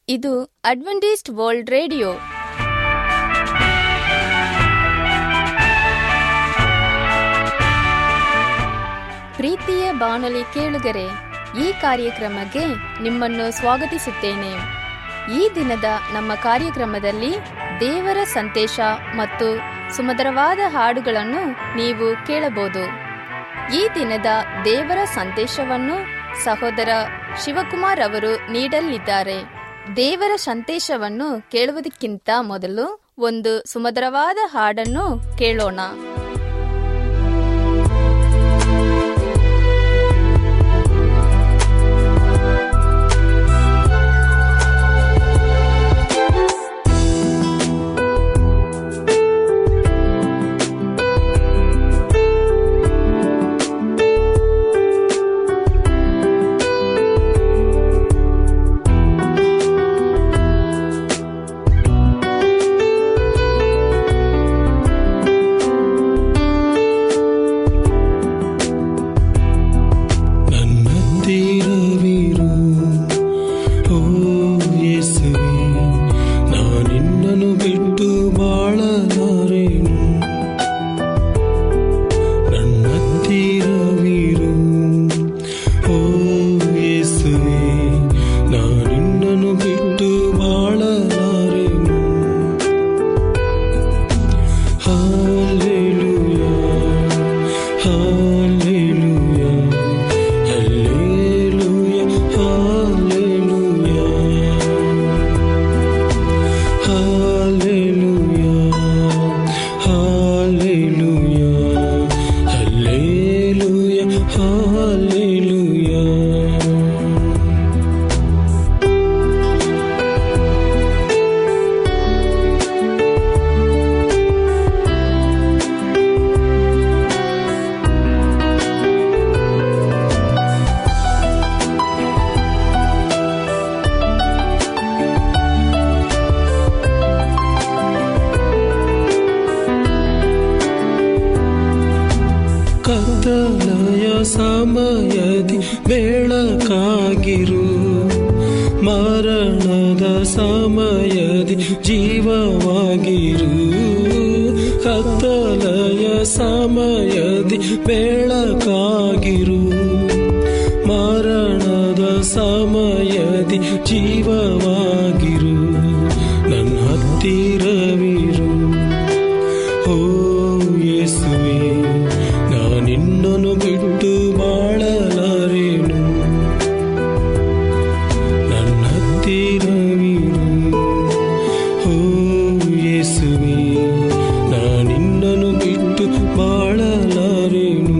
ಇದು Adventist world radio ಪ್ರೀತಿಯ ಬಾನುಲಿ ಕೇಳುಗರೆ ಈ ಕಾರ್ಯಕ್ರಮಕ್ಕೆ ನಿಮ್ಮನ್ನು ಸ್ವಾಗತಿಸುತ್ತೇನೆ ಈ ದಿನದ ನಮ್ಮ ಕಾರ್ಯಕ್ರಮದಲ್ಲಿ ದೇವರ ಸಂದೇಶ ಮತ್ತು ಸುಮಧುರವಾದ ಹಾಡುಗಳನ್ನು ನೀವು ಕೇಳಬಹುದು ಈ ದಿನದ ದೇವರ ಸಂದೇಶವನ್ನು ಸಹೋದರ ಶಿವಕುಮಾರ್ ಅವರು ನೀಡಲಿದ್ದಾರೆ ದೇವರ ಸಂದೇಶವನ್ನು ಕೇಳುವುದಕ್ಕಿಂತ ಮೊದಲು ಒಂದು ಸುಮಧುರವಾದ ಹಾಡನ್ನು ಕೇಳೋಣ ನನ್ನತ್ತಿರವಿರು ಓ ಯೇಸುವೆ ನಾನಿನ್ನನು ಬಿಟ್ಟು ಬಾಳಲಾರೆನು ನನ್ನತ್ತಿರವಿರು ಓ ಯೇಸುವೆ ನಾನಿನ್ನನು ಬಿಟ್ಟು ಬಾಳಲಾರೆನು hallelujah hallelujah Hallelujah, hallelujah. Hallelujah, hallelujah. Hallelujah, hallelujah. ಕತ್ತಲೆಯ ಸಮಯದಿ ಬೆಳಕಾಗಿರು ಮರಣದ ಸಮಯದಿ ಜೀವವಾಗಿರು ಕತ್ತಲೆಯ ಸಮಯದಿ ಬೆಳಕಾಗಿರು ಮರಣದ ಸಮಯದಿ ಜೀವವಾಗಿರು ನನ್ನ ಹತ್ತಿರವಿರು ಓ ಯೇಸುವೆ ನಾನಿನ್ನನು ಬಿಟ್ಟು ಬಾಳಲಾರೆನು ನನ್ನ ಹತ್ತಿರವಿರು ಓ ಯೇಸುವೆ ನಾನಿನ್ನನು ಬಿಟ್ಟು ಬಾಳಲಾರೆನು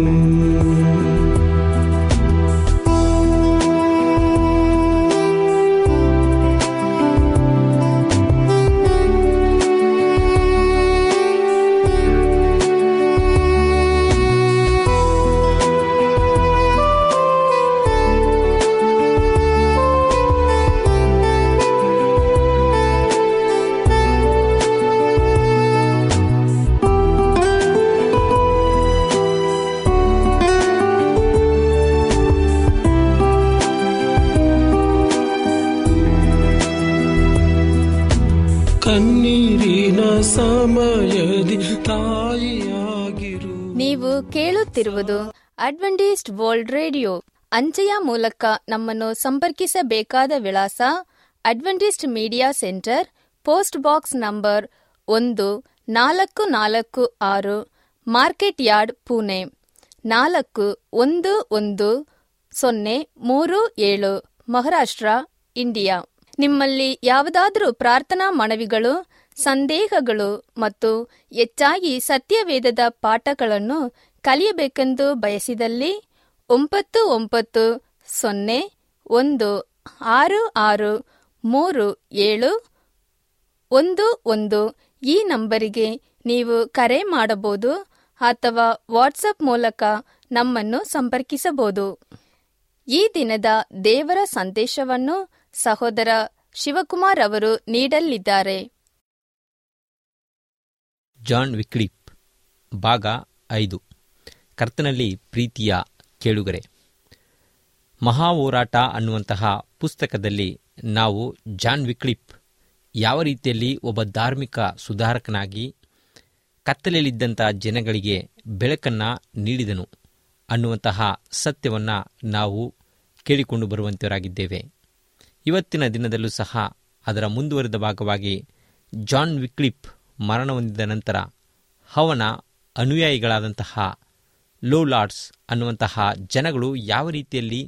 ಕಣ್ಣೀರಿನ ಸಮಯದಿ ತಾಯಿಯಾಗಿರು ನೀವು ಕೇಳುತ್ತಿರುವುದು ಅಡ್ವೆಂಟಿಸ್ಟ್ ವರ್ಲ್ಡ್ ರೇಡಿಯೋ ಅಂಚೆಯ ಮೂಲಕ ನಮ್ಮನ್ನು ಸಂಪರ್ಕಿಸಬೇಕಾದ ವಿಳಾಸ adventist media centre post box number ಒಂದು ನಾಲ್ಕು ನಾಲ್ಕು ಆರು ಮಾರ್ಕೆಟ್ ಯಾರ್ಡ್ ಪುಣೆ ನಾಲ್ಕು ಒಂದು ಒಂದು ಸೊನ್ನೆ ಮೂರು ಏಳು ಮಹಾರಾಷ್ಟ್ರ ಇಂಡಿಯಾ ನಿಮ್ಮಲ್ಲಿ ಯಾವುದಾದರೂ ಪ್ರಾರ್ಥನಾ ಮನವಿಗಳು ಸಂದೇಹಗಳು ಮತ್ತು ಹೆಚ್ಚಾಗಿ ಸತ್ಯವೇದದ ಪಾಠಗಳನ್ನು ಕಲಿಯಬೇಕೆಂದು ಬಯಸಿದಲ್ಲಿ ಒಂಬತ್ತು ಒಂಬತ್ತು ಸೊನ್ನೆ ಒಂದು ಆರು ಆರು ಮೂರು ಏಳು ಒಂದು ಒಂದು ಈ ನಂಬರಿಗೆ ನೀವು ಕರೆ ಮಾಡಬಹುದು ಅಥವಾ ವಾಟ್ಸಪ್ ಮೂಲಕ ನಮ್ಮನ್ನು ಸಂಪರ್ಕಿಸಬಹುದು ಈ ದಿನದ ದೇವರ ಸಂದೇಶವನ್ನು ಸಹೋದರ ಶಿವಕುಮಾರ್ ಅವರು ನೀಡಲಿದ್ದಾರೆ ಜಾನ್ ವಿಕ್ಲಿಪ್ ಭಾಗ ಐದು ಕರ್ತನಲ್ಲಿ ಪ್ರೀತಿಯ ಕೇಳುಗರೆ ಮಹಾ ಹೋರಾಟ ಅನ್ನುವಂತಹ ಪುಸ್ತಕದಲ್ಲಿ ನಾವು ಜಾನ್ ವಿಕ್ಲಿಪ್ ಯಾವ ರೀತಿಯಲ್ಲಿ ಒಬ್ಬ ಧಾರ್ಮಿಕ ಸುಧಾರಕನಾಗಿ ಕತ್ತಲೆಯಲ್ಲಿದ್ದಂಥ ಜನಗಳಿಗೆ ಬೆಳಕನ್ನು ನೀಡಿದನು ಅನ್ನುವಂತಹ ಸತ್ಯವನ್ನು ನಾವು ಕೇಳಿಕೊಂಡು ಬರುವಂತವರಾಗಿದ್ದೇವೆ ಇವತ್ತಿನ ದಿನದಲ್ಲೂ ಸಹ ಅದರ ಮುಂದುವರಿದ ಭಾಗವಾಗಿ ಜಾನ್ ವಿಕ್ಲಿಪ್ ಮರಣ ಹೊಂದಿದ ನಂತರ ಅವನ ಅನುಯಾಯಿಗಳಾದಂತಹ ಲೋ ಲಾರ್ಡ್ಸ್ ಅನ್ನುವಂತಹ ಜನಗಳು ಯಾವ ರೀತಿಯಲ್ಲಿ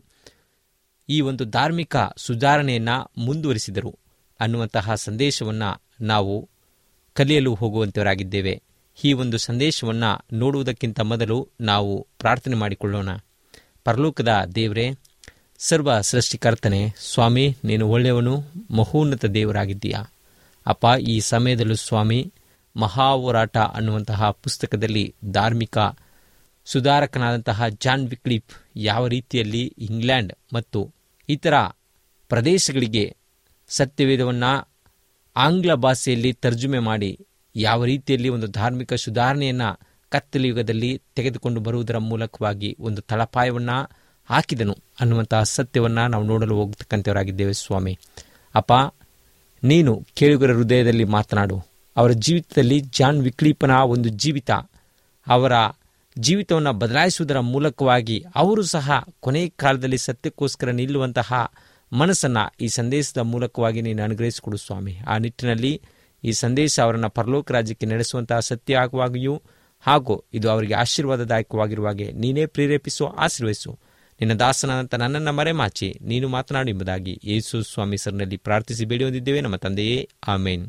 ಈ ಒಂದು ಧಾರ್ಮಿಕ ಸುಧಾರಣೆಯನ್ನು ಮುಂದುವರಿಸಿದರು ಅನ್ನುವಂತಹ ಸಂದೇಶವನ್ನು ನಾವು ಕಲಿಯಲು ಹೋಗುವಂತವರಾಗಿದ್ದೇವೆ ಈ ಒಂದು ಸಂದೇಶವನ್ನು ನೋಡುವುದಕ್ಕಿಂತ ಮೊದಲು ನಾವು ಪ್ರಾರ್ಥನೆ ಮಾಡಿಕೊಳ್ಳೋಣ ಪರಲೋಕದ ದೇವರೇ ಸರ್ವ ಸೃಷ್ಟಿಕರ್ತನೆ ಸ್ವಾಮಿ ನೀನು ಒಳ್ಳೆಯವನು ಮಹೋನ್ನತ ದೇವರಾಗಿದ್ದೀಯಾ ಅಪ್ಪ ಈ ಸಮಯದಲ್ಲೂ ಸ್ವಾಮಿ ಮಹಾ ಹೋರಾಟ ಅನ್ನುವಂತಹ ಪುಸ್ತಕದಲ್ಲಿ ಧಾರ್ಮಿಕ ಸುಧಾರಕನಾದಂತಹ ಜಾನ್ ವಿಕ್ಲಿಪ್ ಯಾವ ರೀತಿಯಲ್ಲಿ ಇಂಗ್ಲೆಂಡ್ ಮತ್ತು ಇತರ ಪ್ರದೇಶಗಳಿಗೆ ಸತ್ಯವೇದವನ್ನು ಆಂಗ್ಲ ಭಾಷೆಯಲ್ಲಿ ತರ್ಜುಮೆ ಮಾಡಿ ಯಾವ ರೀತಿಯಲ್ಲಿ ಒಂದು ಧಾರ್ಮಿಕ ಸುಧಾರಣೆಯನ್ನು ಕತ್ತಲ ಯುಗದಲ್ಲಿ ತೆಗೆದುಕೊಂಡು ಬರುವುದರ ಮೂಲಕವಾಗಿ ಒಂದು ತಳಪಾಯವನ್ನು ಹಾಕಿದನು ಅನ್ನುವಂತಹ ಸತ್ಯವನ್ನು ನಾವು ನೋಡಲು ಹೋಗ್ತಕ್ಕಂಥವರಾಗಿದ್ದೇವೆ ಸ್ವಾಮಿ ಅಪ್ಪ ನೀನು ಕೇಳುಗರ ಹೃದಯದಲ್ಲಿ ಮಾತನಾಡು ಅವರ ಜೀವಿತದಲ್ಲಿ ಜಾನ್ ವಿಕ್ಲೀಪನ ಒಂದು ಜೀವಿತ ಅವರ ಜೀವಿತವನ್ನು ಬದಲಾಯಿಸುವುದರ ಮೂಲಕವಾಗಿ ಅವರು ಸಹ ಕೊನೆಯ ಕಾಲದಲ್ಲಿ ಸತ್ಯಕ್ಕೋಸ್ಕರ ನಿಲ್ಲುವಂತಹ ಮನಸ್ಸನ್ನು ಈ ಸಂದೇಶದ ಮೂಲಕವಾಗಿ ನೀನು ಅನುಗ್ರಹಿಸಿಕೊಡು ಸ್ವಾಮಿ ಆ ನಿಟ್ಟಿನಲ್ಲಿ ಈ ಸಂದೇಶ ಅವರನ್ನು ಪರಲೋಕ ರಾಜ್ಯಕ್ಕೆ ನಡೆಸುವಂತಹ ಸತ್ಯ ಆಗುವಾಗಿಯೂ ಹಾಗೂ ಇದು ಅವರಿಗೆ ಆಶೀರ್ವಾದದಾಯಕವಾಗಿರುವಾಗೆ ನೀನೇ ಪ್ರೇರೇಪಿಸು ಆಶೀರ್ವಹಿಸು ನಿನ್ನ ದಾಸನಾದಂಥ ನನ್ನನ್ನು ಮರೆಮಾಚಿ ನೀನು ಮಾತನಾಡು ಎಂಬುದಾಗಿ ಯೇಸು ಸ್ವಾಮಿ ಸರ್ನಲ್ಲಿ ಪ್ರಾರ್ಥಿಸಿ ಬೇಡಿ ಹೊಂದಿದ್ದೇವೆ ನಮ್ಮ ತಂದೆಯೇ ಆಮೇನ್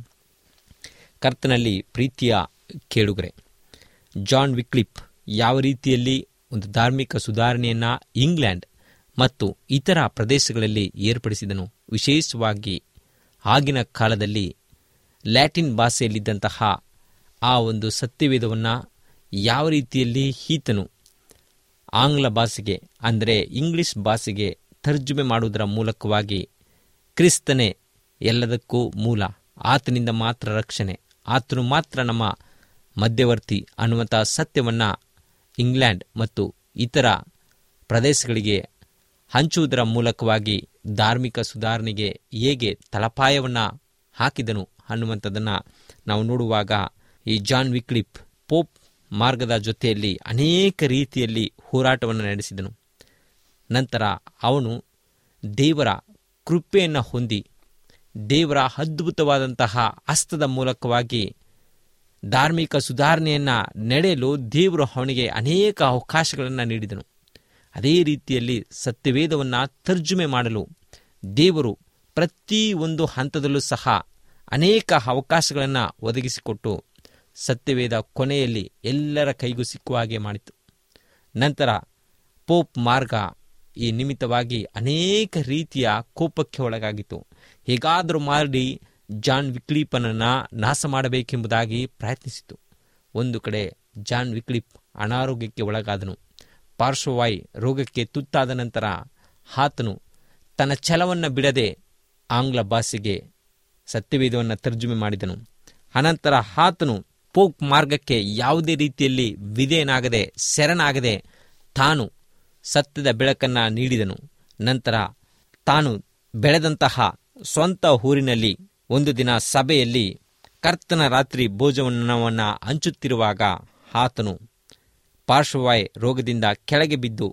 ಕರ್ತನಲ್ಲಿ ಪ್ರೀತಿಯ ಕೇಳುಗರೆ ಜಾನ್ ವಿಕ್ಲಿಪ್ ಯಾವ ರೀತಿಯಲ್ಲಿ ಒಂದು ಧಾರ್ಮಿಕ ಸುಧಾರಣೆಯನ್ನು ಇಂಗ್ಲೆಂಡ್ ಮತ್ತು ಇತರ ಪ್ರದೇಶಗಳಲ್ಲಿ ಏರ್ಪಡಿಸಿದನು ವಿಶೇಷವಾಗಿ ಆಗಿನ ಕಾಲದಲ್ಲಿ ಲ್ಯಾಟಿನ್ ಭಾಷೆಯಲ್ಲಿದ್ದಂತಹ ಆ ಒಂದು ಸತ್ಯವೇದವನ್ನು ಯಾವ ರೀತಿಯಲ್ಲಿ ಈತನು ಆಂಗ್ಲ ಭಾಷೆಗೆ ಅಂದರೆ ಇಂಗ್ಲಿಷ್ ಭಾಷೆಗೆ ತರ್ಜುಮೆ ಮಾಡುವುದರ ಮೂಲಕವಾಗಿ ಕ್ರಿಸ್ತನೇ ಎಲ್ಲದಕ್ಕೂ ಮೂಲ ಆತನಿಂದ ಮಾತ್ರ ರಕ್ಷಣೆ ಆತನು ಮಾತ್ರ ನಮ್ಮ ಮಧ್ಯವರ್ತಿ ಅನ್ನುವಂಥ ಸತ್ಯವನ್ನು ಇಂಗ್ಲೆಂಡ್ ಮತ್ತು ಇತರ ಪ್ರದೇಶಗಳಿಗೆ ಹಂಚುವುದರ ಮೂಲಕವಾಗಿ ಧಾರ್ಮಿಕ ಸುಧಾರಣೆಗೆ ಹೇಗೆ ತಳಪಾಯವನ್ನು ಹಾಕಿದನು ಅನ್ನುವಂಥದ್ದನ್ನು ನಾವು ನೋಡುವಾಗ ಈ ಜಾನ್ ವಿಕ್ಲಿಪ್ ಪೋಪ್ ಮಾರ್ಗದ ಜೊತೆಯಲ್ಲಿ ಅನೇಕ ರೀತಿಯಲ್ಲಿ ಹೋರಾಟವನ್ನು ನಡೆಸಿದನು ನಂತರ ಅವನು ದೇವರ ಕೃಪೆಯನ್ನು ಹೊಂದಿ ದೇವರ ಅದ್ಭುತವಾದಂತಹ ಹಸ್ತದ ಮೂಲಕವಾಗಿ ಧಾರ್ಮಿಕ ಸುಧಾರಣೆಯನ್ನು ನಡೆಯಲು ದೇವರು ಅವನಿಗೆ ಅನೇಕ ಅವಕಾಶಗಳನ್ನು ನೀಡಿದನು ಅದೇ ರೀತಿಯಲ್ಲಿ ಸತ್ಯವೇದವನ್ನು ತರ್ಜುಮೆ ಮಾಡಲು ದೇವರು ಪ್ರತಿ ಒಂದು ಹಂತದಲ್ಲೂ ಸಹ ಅನೇಕ ಅವಕಾಶಗಳನ್ನು ಒದಗಿಸಿಕೊಟ್ಟು ಸತ್ಯವೇದ ಕೊನೆಯಲ್ಲಿ ಎಲ್ಲರ ಕೈಗೂ ಸಿಕ್ಕುವ ಹಾಗೆ ಮಾಡಿತು ನಂತರ ಪೋಪ್ ಮಾರ್ಗ ಈ ನಿಮಿತ್ತವಾಗಿ ಅನೇಕ ರೀತಿಯ ಕೋಪಕ್ಕೆ ಒಳಗಾಗಿತ್ತು ಹೇಗಾದರೂ ಮಾಡಿ ಜಾನ್ ವಿಕ್ಲಿಪನನ್ನು ನಾಶ ಮಾಡಬೇಕೆಂಬುದಾಗಿ ಪ್ರಯತ್ನಿಸಿತು ಒಂದು ಕಡೆ ಜಾನ್ ವಿಕ್ಲಿಪ್ ಅನಾರೋಗ್ಯಕ್ಕೆ ಒಳಗಾದನು ಪಾರ್ಶ್ವವಾಯು ರೋಗಕ್ಕೆ ತುತ್ತಾದ ನಂತರ ಆತನು ತನ್ನ ಛಲವನ್ನು ಬಿಡದೆ ಆಂಗ್ಲ ಭಾಷೆಗೆ ಸತ್ಯವೇದವನ್ನು ತರ್ಜುಮೆ ಮಾಡಿದನು ಅನಂತರ ಆತನು ಪೋಕ್ ಮಾರ್ಗಕ್ಕೆ ಯಾವುದೇ ರೀತಿಯಲ್ಲಿ ವಿಧೇಯನಾಗದೆ ಶರಣಾಗದೆ ತಾನು ಸತ್ಯದ ಬೆಳಕನ್ನು ನೀಡಿದನು ನಂತರ ತಾನು ಬೆಳೆದಂತಹ ಸ್ವಂತ ಊರಿನಲ್ಲಿ ಒಂದು ದಿನ ಸಭೆಯಲ್ಲಿ ಕರ್ತನ ರಾತ್ರಿ ಭೋಜನವನ್ನು ಹಂಚುತ್ತಿರುವಾಗ ಆತನು ಪಾರ್ಶ್ವವಾಯು ರೋಗದಿಂದ ಕೆಳಗೆ ಬಿದ್ದು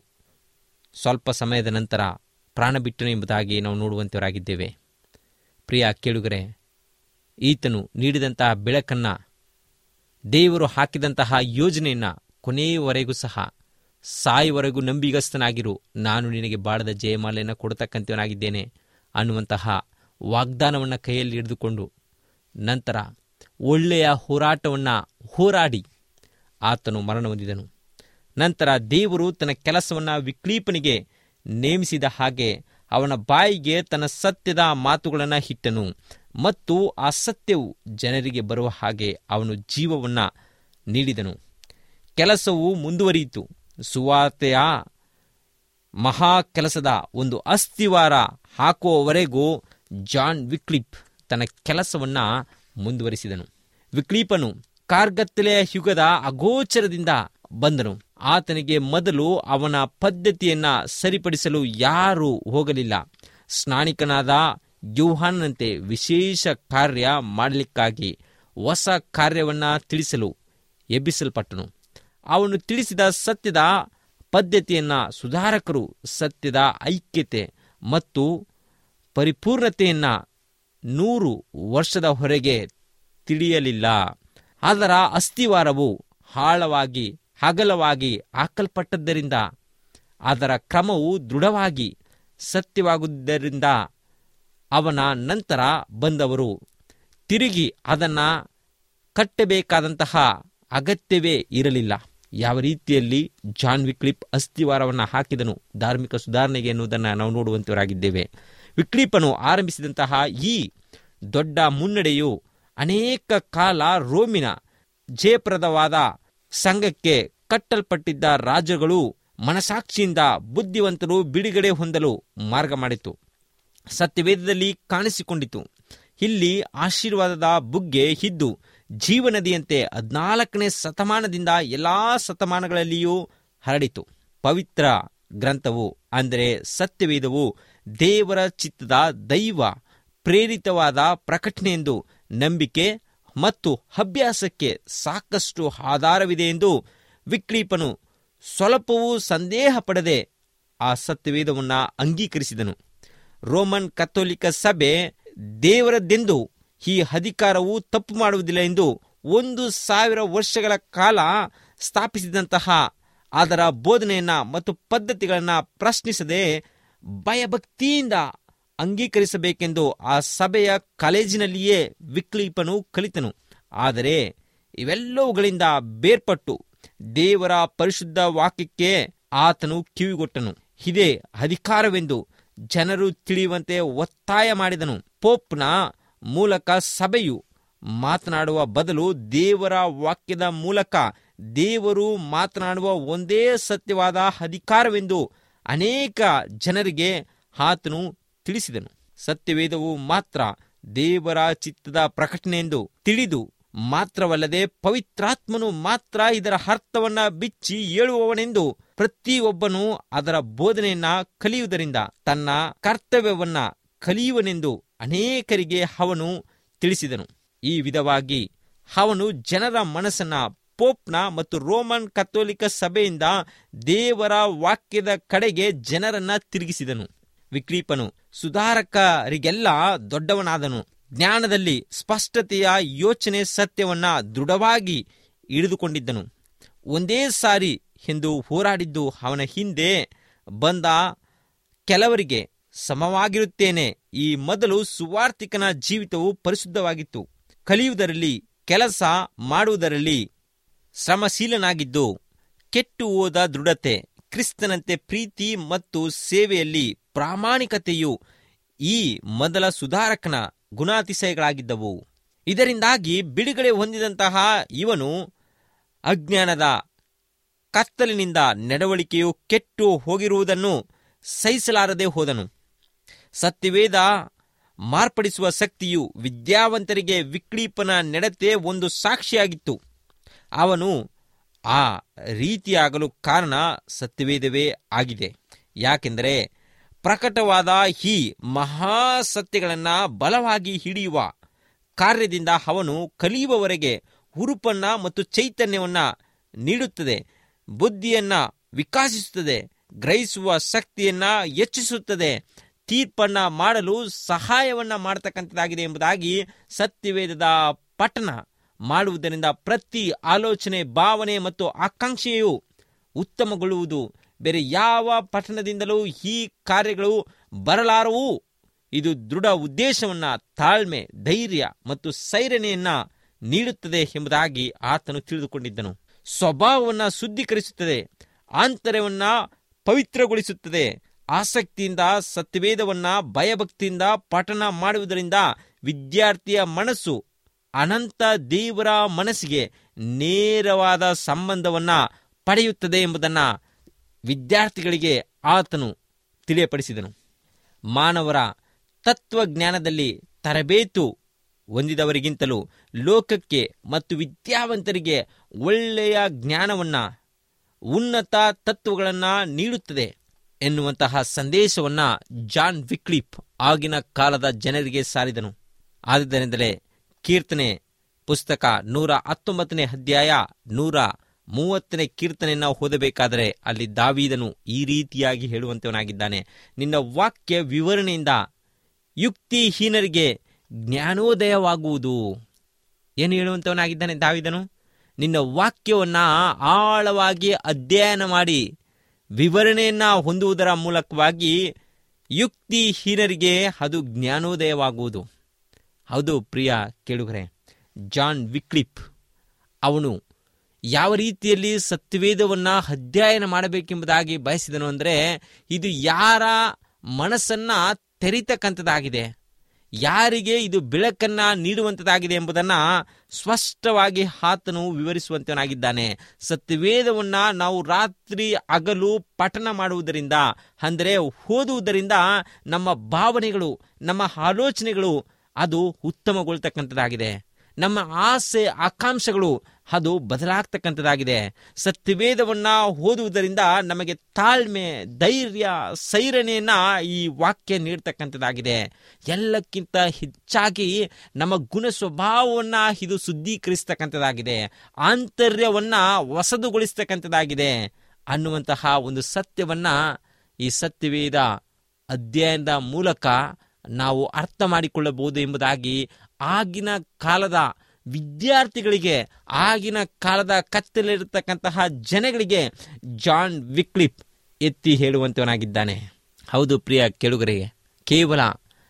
ಸ್ವಲ್ಪ ಸಮಯದ ನಂತರ ಪ್ರಾಣ ಬಿಟ್ಟನು ಎಂಬುದಾಗಿ ನಾವು ನೋಡುವಂತವರಾಗಿದ್ದೇವೆ ಪ್ರಿಯ ಕೇಳುಗರೆ ಈತನು ನೀಡಿದಂತಹ ಬೆಳಕನ್ನು ದೇವರು ಹಾಕಿದಂತಹ ಯೋಜನೆಯನ್ನು ಕೊನೆಯವರೆಗೂ ಸಹ ಸಾಯುವರೆಗೂ ನಂಬಿಗಸ್ತನಾಗಿರು ನಾನು ನಿನಗೆ ಬಾಳದ ಜಯಮಾಲೆಯನ್ನು ಕೊಡತಕ್ಕಂಥವನಾಗಿದ್ದೇನೆ ಅನ್ನುವಂತಹ ವಾಗ್ದಾನವನ್ನು ಕೈಯಲ್ಲಿ ಹಿಡಿದುಕೊಂಡು ನಂತರ ಒಳ್ಳೆಯ ಹೋರಾಟವನ್ನು ಹೋರಾಡಿ ಆತನು ಮರಣ ಹೊಂದಿದನು ನಂತರ ದೇವರು ತನ್ನ ಕೆಲಸವನ್ನು ವಿಕ್ಲೀಪನಿಗೆ ನೇಮಿಸಿದ ಹಾಗೆ ಅವನ ಬಾಯಿಗೆ ತನ್ನ ಸತ್ಯದ ಮಾತುಗಳನ್ನು ಇಟ್ಟನು ಮತ್ತು ಆ ಸತ್ಯವು ಜನರಿಗೆ ಬರುವ ಹಾಗೆ ಅವನು ಜೀವವನ್ನು ನೀಡಿದನು ಕೆಲಸವು ಮುಂದುವರಿಯಿತು ಸುವಾರ್ತೆಯ ಮಹಾ ಕೆಲಸದ ಒಂದು ಅಸ್ಥಿವಾರ ಹಾಕುವವರೆಗೂ ಜಾನ್ ವಿಕ್ಲಿಪ್ ತನ್ನ ಕೆಲಸವನ್ನು ಮುಂದುವರಿಸಿದನು ವಿಕ್ಲೀಪನು ಕಾರ್ಗತ್ತಲೆಯ ಯುಗದ ಅಗೋಚರದಿಂದ ಬಂದನು ಆತನಿಗೆ ಮೊದಲು ಅವನ ಪದ್ಧತಿಯನ್ನ ಸರಿಪಡಿಸಲು ಯಾರೂ ಹೋಗಲಿಲ್ಲ ಸ್ನಾನಿಕನಾದ ಯೂಹಾನಂತೆ ವಿಶೇಷ ಕಾರ್ಯ ಮಾಡಲಿಕ್ಕಾಗಿ ಹೊಸ ಕಾರ್ಯವನ್ನ ತಿಳಿಸಲು ಎಬ್ಬಿಸಲ್ಪಟ್ಟನು ಅವನು ತಿಳಿಸಿದ ಸತ್ಯದ ಪದ್ಧತಿಯನ್ನ ಸುಧಾರಕರು ಸತ್ಯದ ಐಕ್ಯತೆ ಮತ್ತು ಪರಿಪೂರ್ಣತೆಯನ್ನ ನೂರು ವರ್ಷದ ಹೊರಗೆ ತಿಳಿಯಲಿಲ್ಲ ಅದರ ಅಸ್ಥಿವಾರವು ಆಳವಾಗಿ ಅಗಲವಾಗಿ ಹಾಕಲ್ಪಟ್ಟದ್ದರಿಂದ ಅದರ ಕ್ರಮವು ದೃಢವಾಗಿ ಸತ್ಯವಾಗುವುದರಿಂದ ಅವನ ನಂತರ ಬಂದವರು ತಿರುಗಿ ಅದನ್ನ ಕಟ್ಟಬೇಕಾದಂತಹ ಅಗತ್ಯವೇ ಇರಲಿಲ್ಲ ಯಾವ ರೀತಿಯಲ್ಲಿ ಜಾನ್ ವಿಕ್ಲಿಪ್ ಅಸ್ಥಿವಾರವನ್ನು ಹಾಕಿದನು ಧಾರ್ಮಿಕ ಸುಧಾರಣೆಗೆ ಎನ್ನುವುದನ್ನು ನಾವು ನೋಡುವಂತವರಾಗಿದ್ದೇವೆ ವಿಕ್ಲಿಪನು ಆರಂಭಿಸಿದಂತಹ ಈ ದೊಡ್ಡ ಮುನ್ನಡೆಯು ಅನೇಕ ಕಾಲ ರೋಮಿನ ಜಯಪ್ರದವಾದ ಸಂಘಕ್ಕೆ ಕಟ್ಟಲ್ಪಟ್ಟಿದ್ದ ರಾಜ್ಯಗಳು ಮನಸಾಕ್ಷಿಯಿಂದ ಬುದ್ಧಿವಂತರು ಬಿಡುಗಡೆ ಹೊಂದಲು ಮಾರ್ಗ ಮಾಡಿತು ಸತ್ಯವೇದದಲ್ಲಿ ಕಾಣಿಸಿಕೊಂಡಿತು ಇಲ್ಲಿ ಆಶೀರ್ವಾದದ ಬುಗ್ಗೆ ಇದ್ದು ಜೀವನದಿಯಂತೆ ಹದಿನಾಲ್ಕನೇ ಶತಮಾನದಿಂದ ಎಲ್ಲಾ ಶತಮಾನಗಳಲ್ಲಿಯೂ ಹರಡಿತು ಪವಿತ್ರ ಗ್ರಂಥವು ಅಂದರೆ ಸತ್ಯವೇದವು ದೇವರ ಚಿತ್ತದ ದೈವ ಪ್ರೇರಿತವಾದ ಪ್ರಕಟಣೆಯೆಂದು ನಂಬಿಕೆ ಮತ್ತು ಅಭ್ಯಾಸಕ್ಕೆ ಸಾಕಷ್ಟು ಆಧಾರವಿದೆ ಎಂದು ವಿಕ್ಲೀಪನು ಸ್ವಲ್ಪವೂ ಸಂದೇಹ ಪಡದೆ ಆ ಸತ್ಯವೇದವನ್ನು ಅಂಗೀಕರಿಸಿದನು ರೋಮನ್ ಕಥೋಲಿಕ ಸಭೆ ದೇವರದ್ದೆಂದು ಈ ಅಧಿಕಾರವು ತಪ್ಪು ಮಾಡುವುದಿಲ್ಲ ಎಂದು ಒಂದು ಸಾವಿರ ವರ್ಷಗಳ ಕಾಲ ಸ್ಥಾಪಿಸಿದಂತಹ ಅದರ ಬೋಧನೆಯನ್ನ ಮತ್ತು ಪದ್ಧತಿಗಳನ್ನು ಪ್ರಶ್ನಿಸದೆ ಭಯಭಕ್ತಿಯಿಂದ ಅಂಗೀಕರಿಸಬೇಕೆಂದು ಆ ಸಭೆಯ ಕಾಲೇಜಿನಲ್ಲಿಯೇ ವಿಕ್ಲೀಪನು ಕಲಿತನು ಆದರೆ ಇವೆಲ್ಲವುಗಳಿಂದ ಬೇರ್ಪಟ್ಟು ದೇವರ ಪರಿಶುದ್ಧ ವಾಕ್ಯಕ್ಕೆ ಆತನು ಕಿವಿಗೊಟ್ಟನು ಇದೇ ಅಧಿಕಾರವೆಂದು ಜನರು ತಿಳಿಯುವಂತೆ ಒತ್ತಾಯ ಮಾಡಿದನು ಪೋಪ್ನ ಮೂಲಕ ಸಭೆಯು ಮಾತನಾಡುವ ಬದಲು ದೇವರ ವಾಕ್ಯದ ಮೂಲಕ ದೇವರು ಮಾತನಾಡುವ ಒಂದೇ ಸತ್ಯವಾದ ಅಧಿಕಾರವೆಂದು ಅನೇಕ ಜನರಿಗೆ ಆತನು ತಿಳಿಸಿದನು ಸತ್ಯವೇದವು ಮಾತ್ರ ದೇವರ ಚಿತ್ತದ ಪ್ರಕಟಣೆಯೆಂದು ತಿಳಿದು ಮಾತ್ರವಲ್ಲದೆ ಪವಿತ್ರಾತ್ಮನು ಮಾತ್ರ ಇದರ ಅರ್ಥವನ್ನ ಬಿಚ್ಚಿ ಹೇಳುವವನೆಂದು ಪ್ರತಿಯೊಬ್ಬನು ಅದರ ಬೋಧನೆಯನ್ನ ಕಲಿಯುವುದರಿಂದ ತನ್ನ ಕರ್ತವ್ಯವನ್ನ ಕಲಿಯುವನೆಂದು ಅನೇಕರಿಗೆ ಅವನು ತಿಳಿಸಿದನು ಈ ವಿಧವಾಗಿ ಅವನು ಜನರ ಮನಸ್ಸನ್ನ ಪೋಪ್ನ ಮತ್ತು ರೋಮನ್ ಕಥೋಲಿಕ ಸಭೆಯಿಂದ ದೇವರ ವಾಕ್ಯದ ಕಡೆಗೆ ಜನರನ್ನ ತಿರುಗಿಸಿದನು ವಿಕ್ಲೀಪನು ಸುಧಾರಕರಿಗೆಲ್ಲ ದೊಡ್ಡವನಾದನು ಜ್ಞಾನದಲ್ಲಿ ಸ್ಪಷ್ಟತೆಯ ಯೋಚನೆ ಸತ್ಯವನ್ನ ದೃಢವಾಗಿ ಹಿಡಿದುಕೊಂಡಿದ್ದನು ಒಂದೇ ಸಾರಿ ಎಂದು ಹೋರಾಡಿದ್ದು ಅವನ ಹಿಂದೆ ಬಂದ ಕೆಲವರಿಗೆ ಸಮವಾಗಿರುತ್ತೇನೆ ಈ ಮೊದಲು ಸುವಾರ್ಥಿಕನ ಜೀವಿತವು ಪರಿಶುದ್ಧವಾಗಿತ್ತು ಕಲಿಯುವುದರಲ್ಲಿ ಕೆಲಸ ಮಾಡುವುದರಲ್ಲಿ ಶ್ರಮಶೀಲನಾಗಿದ್ದು ಕೆಟ್ಟು ಹೋದ ದೃಢತೆ ಕ್ರಿಸ್ತನಂತೆ ಪ್ರೀತಿ ಮತ್ತು ಸೇವೆಯಲ್ಲಿ ಪ್ರಾಮಾಣಿಕತೆಯು ಈ ಮೊದಲ ಸುಧಾರಕನ ಗುಣಾತಿಶಯಗಳಾಗಿದ್ದವು ಇದರಿಂದಾಗಿ ಬಿಡುಗಡೆ ಹೊಂದಿದಂತಹ ಇವನು ಅಜ್ಞಾನದ ಕತ್ತಲಿನಿಂದ ನಡವಳಿಕೆಯು ಕೆಟ್ಟು ಹೋಗಿರುವುದನ್ನು ಸಹಿಸಲಾರದೆ ಹೋದನು ಸತ್ಯವೇದ ಮಾರ್ಪಡಿಸುವ ಶಕ್ತಿಯು ವಿದ್ಯಾವಂತರಿಗೆ ವಿಕ್ಲೀಪನ ನಡತೆ ಒಂದು ಸಾಕ್ಷಿಯಾಗಿತ್ತು ಅವನು ಆ ರೀತಿಯಾಗಲು ಕಾರಣ ಸತ್ಯವೇದವೇ ಆಗಿದೆ ಯಾಕೆಂದರೆ ಪ್ರಕಟವಾದ ಈ ಮಹಾಸತ್ಯಗಳನ್ನು ಬಲವಾಗಿ ಹಿಡಿಯುವ ಕಾರ್ಯದಿಂದ ಅವನು ಕಲಿಯುವವರೆಗೆ ಹುರುಪನ್ನ ಮತ್ತು ಚೈತನ್ಯವನ್ನ ನೀಡುತ್ತದೆ ಬುದ್ಧಿಯನ್ನ ವಿಕಾಸಿಸುತ್ತದೆ ಗ್ರಹಿಸುವ ಶಕ್ತಿಯನ್ನ ಹೆಚ್ಚಿಸುತ್ತದೆ ತೀರ್ಪನ್ನ ಮಾಡಲು ಸಹಾಯವನ್ನ ಮಾಡತಕ್ಕಂಥದ್ದಾಗಿದೆ ಎಂಬುದಾಗಿ ಸತ್ಯವೇದದ ಪಠನ ಮಾಡುವುದರಿಂದ ಪ್ರತಿ ಆಲೋಚನೆ ಭಾವನೆ ಮತ್ತು ಆಕಾಂಕ್ಷೆಯು ಉತ್ತಮಗೊಳ್ಳುವುದು ಬೇರೆ ಯಾವ ಪಠಣದಿಂದಲೂ ಈ ಕಾರ್ಯಗಳು ಬರಲಾರವು ಇದು ದೃಢ ಉದ್ದೇಶವನ್ನ ತಾಳ್ಮೆ ಧೈರ್ಯ ಮತ್ತು ಸೈರಣೆಯನ್ನ ನೀಡುತ್ತದೆ ಎಂಬುದಾಗಿ ಆತನು ತಿಳಿದುಕೊಂಡಿದ್ದನು ಸ್ವಭಾವವನ್ನ ಶುದ್ಧೀಕರಿಸುತ್ತದೆ ಆಂತರ್ಯವನ್ನ ಪವಿತ್ರಗೊಳಿಸುತ್ತದೆ ಆಸಕ್ತಿಯಿಂದ ಸತ್ಯವೇದವನ್ನ ಭಯಭಕ್ತಿಯಿಂದ ಪಠನ ಮಾಡುವುದರಿಂದ ವಿದ್ಯಾರ್ಥಿಯ ಮನಸ್ಸು ಅನಂತ ದೇವರ ಮನಸ್ಸಿಗೆ ನೇರವಾದ ಸಂಬಂಧವನ್ನ ಪಡೆಯುತ್ತದೆ ಎಂಬುದನ್ನು ವಿದ್ಯಾರ್ಥಿಗಳಿಗೆ ಆತನು ತಿಳಿಯಪಡಿಸಿದನು ಮಾನವರ ತತ್ವಜ್ಞಾನದಲ್ಲಿ ತರಬೇತು ಹೊಂದಿದವರಿಗಿಂತಲೂ ಲೋಕಕ್ಕೆ ಮತ್ತು ವಿದ್ಯಾವಂತರಿಗೆ ಒಳ್ಳೆಯ ಜ್ಞಾನವನ್ನ ಉನ್ನತ ತತ್ವಗಳನ್ನು ನೀಡುತ್ತದೆ ಎನ್ನುವಂತಹ ಸಂದೇಶವನ್ನ ಜಾನ್ ವಿಕ್ಲಿಪ್ ಆಗಿನ ಕಾಲದ ಜನರಿಗೆ ಸಾರಿದನು ಆದ್ದರಿಂದಲೇ ಕೀರ್ತನೆ ಪುಸ್ತಕ ನೂರ ಹತ್ತೊಂಬತ್ತನೇ ಅಧ್ಯಾಯ ನೂರ ಮೂವತ್ತನೇ ಕೀರ್ತನೆಯನ್ನು ಓದಬೇಕಾದರೆ ಅಲ್ಲಿ ದಾವೀದನು ಈ ರೀತಿಯಾಗಿ ಹೇಳುವಂತವನಾಗಿದ್ದಾನೆ ನಿನ್ನ ವಾಕ್ಯ ವಿವರಣೆಯಿಂದ ಯುಕ್ತಿಹೀನರಿಗೆ ಜ್ಞಾನೋದಯವಾಗುವುದು ಏನು ಹೇಳುವಂತವನಾಗಿದ್ದಾನೆ ದಾವಿದನು ನಿನ್ನ ವಾಕ್ಯವನ್ನ ಆಳವಾಗಿ ಅಧ್ಯಯನ ಮಾಡಿ ವಿವರಣೆಯನ್ನ ಹೊಂದುವುದರ ಮೂಲಕವಾಗಿ ಯುಕ್ತಿಹೀನರಿಗೆ ಅದು ಜ್ಞಾನೋದಯವಾಗುವುದು ಹೌದು ಪ್ರಿಯ ಕೇಳುಗರೆ ಜಾನ್ ವಿಕ್ಲಿಪ್ ಅವನು ಯಾವ ರೀತಿಯಲ್ಲಿ ಸತ್ಯವೇದವನ್ನ ಅಧ್ಯಯನ ಮಾಡಬೇಕೆಂಬುದಾಗಿ ಬಯಸಿದನು ಅಂದರೆ ಇದು ಯಾರ ಮನಸ್ಸನ್ನ ತೆರಿತಕ್ಕಂಥದ್ದಾಗಿದೆ ಯಾರಿಗೆ ಇದು ಬೆಳಕನ್ನ ನೀಡುವಂಥದ್ದಾಗಿದೆ ಎಂಬುದನ್ನ ಸ್ಪಷ್ಟವಾಗಿ ಆತನು ವಿವರಿಸುವಂತನಾಗಿದ್ದಾನೆ ಸತ್ಯವೇದವನ್ನ ನಾವು ರಾತ್ರಿ ಹಗಲು ಪಠನ ಮಾಡುವುದರಿಂದ ಅಂದರೆ ಓದುವುದರಿಂದ ನಮ್ಮ ಭಾವನೆಗಳು ನಮ್ಮ ಆಲೋಚನೆಗಳು ಅದು ಉತ್ತಮಗೊಳ್ತಕ್ಕಂಥದ್ದಾಗಿದೆ ನಮ್ಮ ಆಸೆ ಆಕಾಂಕ್ಷೆಗಳು ಅದು ಬದಲಾಗ್ತಕ್ಕಂಥದ್ದಾಗಿದೆ ಸತ್ಯವೇದವನ್ನ ಓದುವುದರಿಂದ ನಮಗೆ ತಾಳ್ಮೆ ಧೈರ್ಯ ಸೈರಣೆಯನ್ನ ಈ ವಾಕ್ಯ ನೀಡ್ತಕ್ಕಂಥದ್ದಾಗಿದೆ ಎಲ್ಲಕ್ಕಿಂತ ಹೆಚ್ಚಾಗಿ ನಮ್ಮ ಗುಣ ಸ್ವಭಾವವನ್ನ ಇದು ಶುದ್ಧೀಕರಿಸ್ತಕ್ಕಂಥದ್ದಾಗಿದೆ ಆಂತರ್ಯವನ್ನ ಹೊಸದುಗೊಳಿಸ್ತಕ್ಕಂಥದ್ದಾಗಿದೆ ಅನ್ನುವಂತಹ ಒಂದು ಸತ್ಯವನ್ನ ಈ ಸತ್ಯವೇದ ಅಧ್ಯಯನದ ಮೂಲಕ ನಾವು ಅರ್ಥ ಮಾಡಿಕೊಳ್ಳಬಹುದು ಎಂಬುದಾಗಿ ಆಗಿನ ಕಾಲದ ವಿದ್ಯಾರ್ಥಿಗಳಿಗೆ ಆಗಿನ ಕಾಲದ ಕತ್ತಲಿರತಕ್ಕಂತಹ ಜನಗಳಿಗೆ ಜಾನ್ ವಿಕ್ಲಿಪ್ ಎತ್ತಿ ಹೇಳುವಂತವನಾಗಿದ್ದಾನೆ ಹೌದು ಪ್ರಿಯ ಕೆಳುಗರಿಗೆ ಕೇವಲ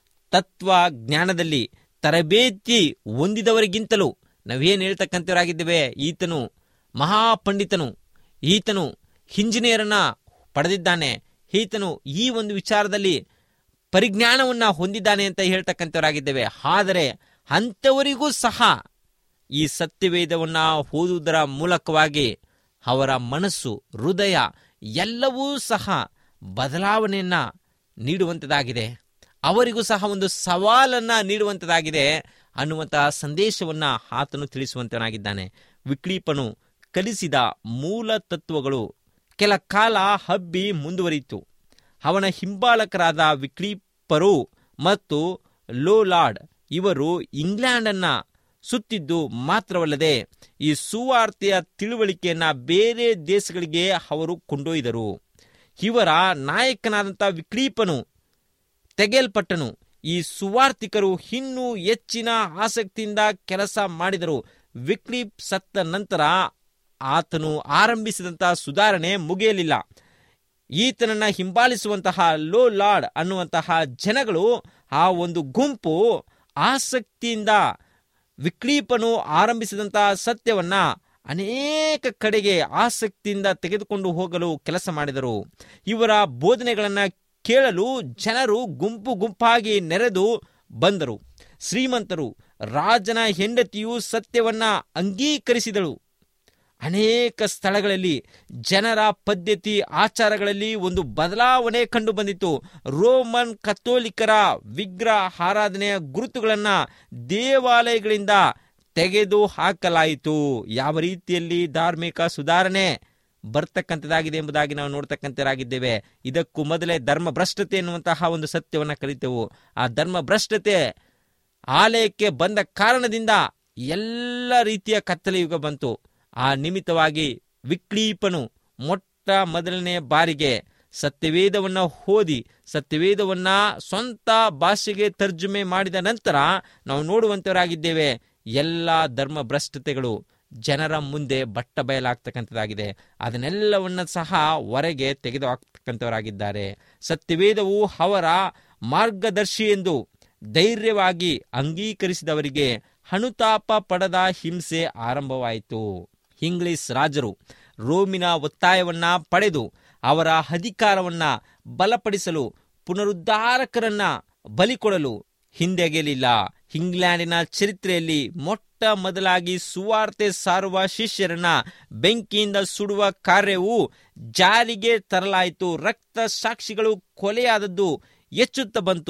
ತತ್ವ ಜ್ಞಾನದಲ್ಲಿ ತರಬೇತಿ ಹೊಂದಿದವರಿಗಿಂತಲೂ ನಾವೇನು ಹೇಳ್ತಕ್ಕಂಥವರಾಗಿದ್ದೇವೆ ಈತನು ಮಹಾಪಂಡಿತನು ಈತನು ಇಂಜಿನಿಯರನ್ನ ಪಡೆದಿದ್ದಾನೆ ಈತನು ಈ ಒಂದು ವಿಚಾರದಲ್ಲಿ ಪರಿಜ್ಞಾನವನ್ನ ಹೊಂದಿದ್ದಾನೆ ಅಂತ ಹೇಳ್ತಕ್ಕಂಥವರಾಗಿದ್ದೇವೆ ಆದರೆ ಅಂಥವರಿಗೂ ಸಹ ಈ ಸತ್ಯವೇದವನ್ನ ಓದುವುದರ ಮೂಲಕವಾಗಿ ಅವರ ಮನಸ್ಸು ಹೃದಯ ಎಲ್ಲವೂ ಸಹ ಬದಲಾವಣೆಯನ್ನ ನೀಡುವಂಥದ್ದಾಗಿದೆ ಅವರಿಗೂ ಸಹ ಒಂದು ಸವಾಲನ್ನ ನೀಡುವಂಥದ್ದಾಗಿದೆ ಅನ್ನುವಂತಹ ಸಂದೇಶವನ್ನ ಆತನು ತಿಳಿಸುವಂತನಾಗಿದ್ದಾನೆ ವಿಕ್ಲೀಪನು ಕಲಿಸಿದ ಮೂಲ ತತ್ವಗಳು ಕೆಲ ಕಾಲ ಹಬ್ಬಿ ಮುಂದುವರಿಯಿತು ಅವನ ಹಿಂಬಾಲಕರಾದ ವಿಕ್ಲೀಪರು ಮತ್ತು ಲೋಲಾರ್ಡ್ ಇವರು ಇಂಗ್ಲೆಂಡನ್ನ ಸುತ್ತಿದ್ದು ಮಾತ್ರವಲ್ಲದೆ ಈ ಸುವಾರ್ತೆಯ ತಿಳುವಳಿಕೆಯನ್ನ ಬೇರೆ ದೇಶಗಳಿಗೆ ಅವರು ಕೊಂಡೊಯ್ದರು ಇವರ ನಾಯಕನಾದಂಥ ವಿಕ್ಲೀಪನು ತೆಗೆಯಲ್ಪಟ್ಟನು ಈ ಸುವಾರ್ತಿಕರು ಇನ್ನೂ ಹೆಚ್ಚಿನ ಆಸಕ್ತಿಯಿಂದ ಕೆಲಸ ಮಾಡಿದರು ವಿಕ್ಲೀಪ್ ಸತ್ತ ನಂತರ ಆತನು ಆರಂಭಿಸಿದಂತಹ ಸುಧಾರಣೆ ಮುಗಿಯಲಿಲ್ಲ ಈತನನ್ನ ಹಿಂಬಾಲಿಸುವಂತಹ ಲೋ ಲಾರ್ಡ್ ಅನ್ನುವಂತಹ ಜನಗಳು ಆ ಒಂದು ಗುಂಪು ಆಸಕ್ತಿಯಿಂದ ವಿಕ್ಲೀಪನು ಆರಂಭಿಸಿದಂತಹ ಸತ್ಯವನ್ನ ಅನೇಕ ಕಡೆಗೆ ಆಸಕ್ತಿಯಿಂದ ತೆಗೆದುಕೊಂಡು ಹೋಗಲು ಕೆಲಸ ಮಾಡಿದರು ಇವರ ಬೋಧನೆಗಳನ್ನ ಕೇಳಲು ಜನರು ಗುಂಪು ಗುಂಪಾಗಿ ನೆರೆದು ಬಂದರು ಶ್ರೀಮಂತರು ರಾಜನ ಹೆಂಡತಿಯು ಸತ್ಯವನ್ನ ಅಂಗೀಕರಿಸಿದಳು ಅನೇಕ ಸ್ಥಳಗಳಲ್ಲಿ ಜನರ ಪದ್ಧತಿ ಆಚಾರಗಳಲ್ಲಿ ಒಂದು ಬದಲಾವಣೆ ಕಂಡು ಬಂದಿತು ರೋಮನ್ ಕಥೋಲಿಕರ ವಿಗ್ರಹ ಆರಾಧನೆಯ ಗುರುತುಗಳನ್ನ ದೇವಾಲಯಗಳಿಂದ ತೆಗೆದು ಹಾಕಲಾಯಿತು ಯಾವ ರೀತಿಯಲ್ಲಿ ಧಾರ್ಮಿಕ ಸುಧಾರಣೆ ಬರ್ತಕ್ಕಂಥದ್ದಾಗಿದೆ ಎಂಬುದಾಗಿ ನಾವು ನೋಡ್ತಕ್ಕಂಥರಾಗಿದ್ದೇವೆ ಇದಕ್ಕೂ ಮೊದಲೇ ಧರ್ಮ ಭ್ರಷ್ಟತೆ ಎನ್ನುವಂತಹ ಒಂದು ಸತ್ಯವನ್ನ ಕಲಿತೆವು ಆ ಧರ್ಮ ಭ್ರಷ್ಟತೆ ಆಲಯಕ್ಕೆ ಬಂದ ಕಾರಣದಿಂದ ಎಲ್ಲ ರೀತಿಯ ಕತ್ತಲೆ ಯುಗ ಬಂತು ಆ ನಿಮಿತ್ತವಾಗಿ ವಿಕ್ಲೀಪನು ಮೊಟ್ಟ ಮೊದಲನೇ ಬಾರಿಗೆ ಸತ್ಯವೇದವನ್ನ ಓದಿ ಸತ್ಯವೇದವನ್ನ ಸ್ವಂತ ಭಾಷೆಗೆ ತರ್ಜುಮೆ ಮಾಡಿದ ನಂತರ ನಾವು ನೋಡುವಂತವರಾಗಿದ್ದೇವೆ ಎಲ್ಲ ಧರ್ಮ ಭ್ರಷ್ಟತೆಗಳು ಜನರ ಮುಂದೆ ಬಟ್ಟ ಬಯಲಾಗ್ತಕ್ಕಂಥದ್ದಾಗಿದೆ ಅದನ್ನೆಲ್ಲವನ್ನ ಸಹ ಹೊರಗೆ ತೆಗೆದು ಹಾಕ್ತಕ್ಕಂಥವರಾಗಿದ್ದಾರೆ ಸತ್ಯವೇದವು ಅವರ ಮಾರ್ಗದರ್ಶಿ ಎಂದು ಧೈರ್ಯವಾಗಿ ಅಂಗೀಕರಿಸಿದವರಿಗೆ ಅನುತಾಪ ಪಡದ ಹಿಂಸೆ ಆರಂಭವಾಯಿತು ಇಂಗ್ಲಿಷ್ ರಾಜರು ರೋಮಿನ ಒತ್ತಾಯವನ್ನ ಪಡೆದು ಅವರ ಅಧಿಕಾರವನ್ನ ಬಲಪಡಿಸಲು ಪುನರುದ್ಧಾರಕರನ್ನ ಬಲಿಕೊಡಲು ಹಿಂದೆಗೆಯಲಿಲ್ಲ ಇಂಗ್ಲೆಂಡಿನ ಚರಿತ್ರೆಯಲ್ಲಿ ಮೊಟ್ಟ ಮೊದಲಾಗಿ ಸುವಾರ್ತೆ ಸಾರುವ ಶಿಷ್ಯರನ್ನ ಬೆಂಕಿಯಿಂದ ಸುಡುವ ಕಾರ್ಯವು ಜಾರಿಗೆ ತರಲಾಯಿತು ರಕ್ತ ಸಾಕ್ಷಿಗಳು ಕೊಲೆಯಾದದ್ದು ಹೆಚ್ಚುತ್ತಾ ಬಂತು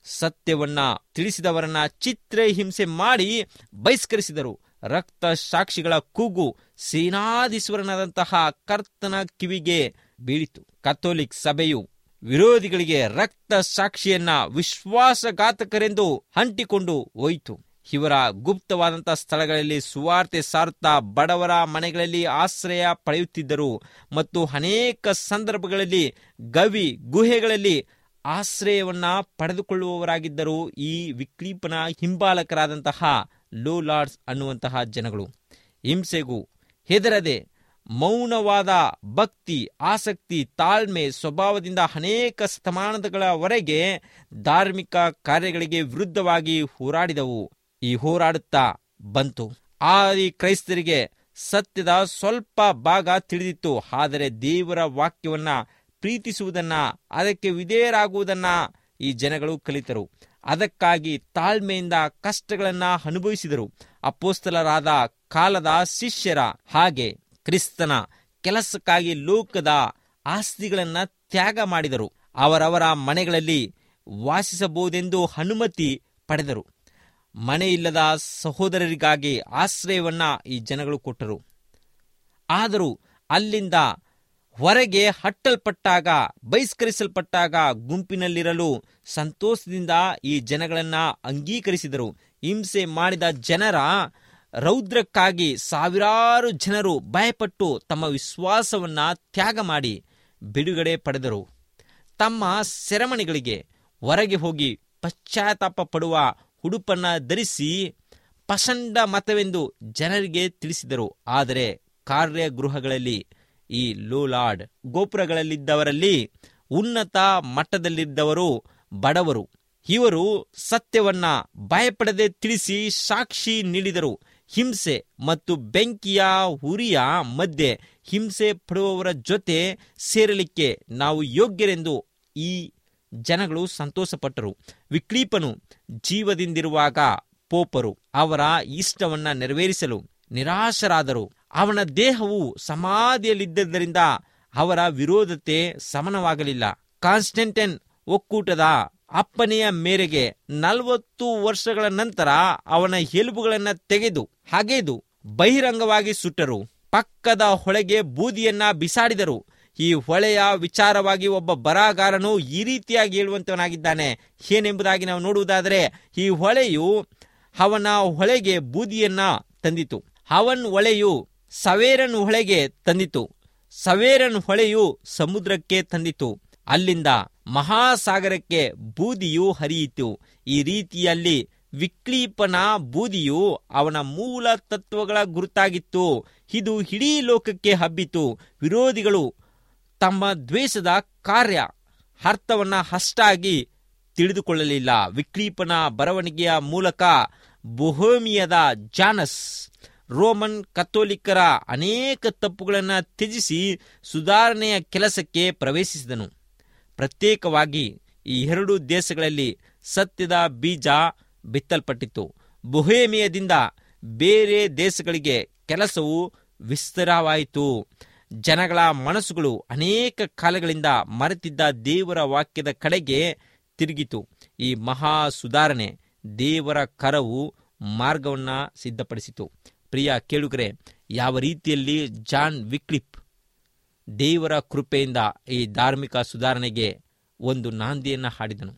ಸತ್ಯವನ್ನ ತಿಳಿಸಿದವರನ್ನ ಚಿತ್ರ ಹಿಂಸೆ ಮಾಡಿ ಬಹಿಷ್ಕರಿಸಿದರು ರಕ್ತ ಸಾಕ್ಷಿಗಳ ಕೂಗು ಸೇನಾಧೀಶ್ವರನಾದಂತಹ ಕರ್ತನ ಕಿವಿಗೆ ಬೀಳಿತು ಕಥೋಲಿಕ್ ಸಭೆಯು ವಿರೋಧಿಗಳಿಗೆ ರಕ್ತ ಸಾಕ್ಷಿಯನ್ನ ವಿಶ್ವಾಸಘಾತಕರೆಂದು ಅಂಟಿಕೊಂಡು ಹೋಯಿತು ಇವರ ಗುಪ್ತವಾದಂತಹ ಸ್ಥಳಗಳಲ್ಲಿ ಸುವಾರ್ತೆ ಸಾರುತ್ತಾ ಬಡವರ ಮನೆಗಳಲ್ಲಿ ಆಶ್ರಯ ಪಡೆಯುತ್ತಿದ್ದರು ಮತ್ತು ಅನೇಕ ಸಂದರ್ಭಗಳಲ್ಲಿ ಗವಿ ಗುಹೆಗಳಲ್ಲಿ ಆಶ್ರಯವನ್ನ ಪಡೆದುಕೊಳ್ಳುವವರಾಗಿದ್ದರು ಈ ವಿಕ್ಲೀಪನ ಹಿಂಬಾಲಕರಾದಂತಹ ಲೋ ಲಾರ್ಡ್ಸ್ ಅನ್ನುವಂತಹ ಜನಗಳು ಹಿಂಸೆಗೂ ಹೆದರದೆ ಮೌನವಾದ ಭಕ್ತಿ ಆಸಕ್ತಿ ತಾಳ್ಮೆ ಸ್ವಭಾವದಿಂದ ಅನೇಕ ಶತಮಾನಗಳವರೆಗೆ ಧಾರ್ಮಿಕ ಕಾರ್ಯಗಳಿಗೆ ವಿರುದ್ಧವಾಗಿ ಹೋರಾಡಿದವು ಈ ಹೋರಾಡುತ್ತಾ ಬಂತು ಆದಿ ಕ್ರೈಸ್ತರಿಗೆ ಸತ್ಯದ ಸ್ವಲ್ಪ ಭಾಗ ತಿಳಿದಿತ್ತು ಆದರೆ ದೇವರ ವಾಕ್ಯವನ್ನ ಪ್ರೀತಿಸುವುದನ್ನ ಅದಕ್ಕೆ ವಿಧೇಯರಾಗುವುದನ್ನ ಈ ಜನಗಳು ಕಲಿತರು ಅದಕ್ಕಾಗಿ ತಾಳ್ಮೆಯಿಂದ ಕಷ್ಟಗಳನ್ನ ಅನುಭವಿಸಿದರು ಅಪೋಸ್ತಲರಾದ ಕಾಲದ ಶಿಷ್ಯರ ಹಾಗೆ ಕ್ರಿಸ್ತನ ಕೆಲಸಕ್ಕಾಗಿ ಲೋಕದ ಆಸ್ತಿಗಳನ್ನ ತ್ಯಾಗ ಮಾಡಿದರು ಅವರವರ ಮನೆಗಳಲ್ಲಿ ವಾಸಿಸಬಹುದೆಂದು ಅನುಮತಿ ಪಡೆದರು ಮನೆಯಿಲ್ಲದ ಸಹೋದರರಿಗಾಗಿ ಆಶ್ರಯವನ್ನ ಈ ಜನಗಳು ಕೊಟ್ಟರು ಆದರೂ ಅಲ್ಲಿಂದ ಹೊರಗೆ ಹಟ್ಟಲ್ಪಟ್ಟಾಗ ಬಹಿಷ್ಕರಿಸಲ್ಪಟ್ಟಾಗ ಗುಂಪಿನಲ್ಲಿರಲು ಸಂತೋಷದಿಂದ ಈ ಜನಗಳನ್ನ ಅಂಗೀಕರಿಸಿದರು ಹಿಂಸೆ ಮಾಡಿದ ಜನರ ರೌದ್ರಕ್ಕಾಗಿ ಸಾವಿರಾರು ಜನರು ಭಯಪಟ್ಟು ತಮ್ಮ ವಿಶ್ವಾಸವನ್ನ ತ್ಯಾಗ ಮಾಡಿ ಬಿಡುಗಡೆ ಪಡೆದರು ತಮ್ಮ ಸೆರೆಮನೆಗಳಿಗೆ ಹೊರಗೆ ಹೋಗಿ ಪಶ್ಚಾತ್ತಾಪ ಪಡುವ ಉಡುಪನ್ನ ಧರಿಸಿ ಪಸಂಡ ಮತವೆಂದು ಜನರಿಗೆ ತಿಳಿಸಿದರು ಆದರೆ ಕಾರ್ಯಗೃಹಗಳಲ್ಲಿ ಈ ಲೋಲಾಡ್ ಗೋಪುರಗಳಲ್ಲಿದ್ದವರಲ್ಲಿ ಉನ್ನತ ಮಟ್ಟದಲ್ಲಿದ್ದವರು ಬಡವರು ಇವರು ಸತ್ಯವನ್ನ ಭಯಪಡದೆ ತಿಳಿಸಿ ಸಾಕ್ಷಿ ನೀಡಿದರು ಹಿಂಸೆ ಮತ್ತು ಬೆಂಕಿಯ ಉರಿಯ ಮಧ್ಯೆ ಹಿಂಸೆ ಪಡುವವರ ಜೊತೆ ಸೇರಲಿಕ್ಕೆ ನಾವು ಯೋಗ್ಯರೆಂದು ಈ ಜನಗಳು ಸಂತೋಷಪಟ್ಟರು ವಿಕ್ಲೀಪನು ಜೀವದಿಂದಿರುವಾಗ ಪೋಪರು ಅವರ ಇಷ್ಟವನ್ನ ನೆರವೇರಿಸಲು ನಿರಾಶರಾದರು ಅವನ ದೇಹವು ಸಮಾಧಿಯಲ್ಲಿದ್ದರಿಂದ ಅವರ ವಿರೋಧತೆ ಸಮನವಾಗಲಿಲ್ಲ ಕಾನ್ಸ್ಟೆಂಟೈನ್ ಒಕ್ಕೂಟದ ಅಪ್ಪನೆಯ ಮೇರೆಗೆ ನಲವತ್ತು ವರ್ಷಗಳ ನಂತರ ಅವನ ಎಲುಬುಗಳನ್ನ ತೆಗೆದು ಹಗೆದು ಬಹಿರಂಗವಾಗಿ ಸುಟ್ಟರು ಪಕ್ಕದ ಹೊಳೆಗೆ ಬೂದಿಯನ್ನ ಬಿಸಾಡಿದರು ಈ ಹೊಳೆಯ ವಿಚಾರವಾಗಿ ಒಬ್ಬ ಬರಹಗಾರನು ಈ ರೀತಿಯಾಗಿ ಹೇಳುವಂತವನಾಗಿದ್ದಾನೆ ಏನೆಂಬುದಾಗಿ ನಾವು ನೋಡುವುದಾದರೆ ಈ ಹೊಳೆಯು ಅವನ ಹೊಳೆಗೆ ಬೂದಿಯನ್ನ ತಂದಿತು ಅವನ್ ಹೊಳೆಯು ಸವೇರನ್ ಹೊಳೆಗೆ ತಂದಿತು ಸವೇರನ್ ಹೊಳೆಯು ಸಮುದ್ರಕ್ಕೆ ತಂದಿತು ಅಲ್ಲಿಂದ ಮಹಾಸಾಗರಕ್ಕೆ ಬೂದಿಯು ಹರಿಯಿತು ಈ ರೀತಿಯಲ್ಲಿ ವಿಕ್ಲೀಪನ ಬೂದಿಯು ಅವನ ಮೂಲ ತತ್ವಗಳ ಗುರುತಾಗಿತ್ತು ಇದು ಇಡೀ ಲೋಕಕ್ಕೆ ಹಬ್ಬಿತು ವಿರೋಧಿಗಳು ತಮ್ಮ ದ್ವೇಷದ ಕಾರ್ಯ ಅರ್ಥವನ್ನ ಅಷ್ಟಾಗಿ ತಿಳಿದುಕೊಳ್ಳಲಿಲ್ಲ ವಿಕ್ಲೀಪನ ಬರವಣಿಗೆಯ ಮೂಲಕ ಬೊಹೋಮಿಯದ ಜಾನಸ್ ರೋಮನ್ ಕಥೋಲಿಕರ ಅನೇಕ ತಪ್ಪುಗಳನ್ನು ತ್ಯಜಿಸಿ ಸುಧಾರಣೆಯ ಕೆಲಸಕ್ಕೆ ಪ್ರವೇಶಿಸಿದನು ಪ್ರತ್ಯೇಕವಾಗಿ ಈ ಎರಡು ದೇಶಗಳಲ್ಲಿ ಸತ್ಯದ ಬೀಜ ಬಿತ್ತಲ್ಪಟ್ಟಿತು ಬೊಹೇಮಿಯದಿಂದ ಬೇರೆ ದೇಶಗಳಿಗೆ ಕೆಲಸವು ವಿಸ್ತಾರವಾಯಿತು ಜನಗಳ ಮನಸ್ಸುಗಳು ಅನೇಕ ಕಾಲಗಳಿಂದ ಮರೆತಿದ್ದ ದೇವರ ವಾಕ್ಯದ ಕಡೆಗೆ ತಿರುಗಿತು ಈ ಮಹಾ ಸುಧಾರಣೆ ದೇವರ ಕರವು ಮಾರ್ಗವನ್ನ ಸಿದ್ಧಪಡಿಸಿತು ಪ್ರಿಯ ಕೇಳುಗರೆ ಯಾವ ರೀತಿಯಲ್ಲಿ ಜಾನ್ ವಿಕ್ಲಿಪ್ ದೇವರ ಕೃಪೆಯಿಂದ ಈ ಧಾರ್ಮಿಕ ಸುಧಾರಣೆಗೆ ಒಂದು ನಾಂದಿಯನ್ನು ಹಾಡಿದನು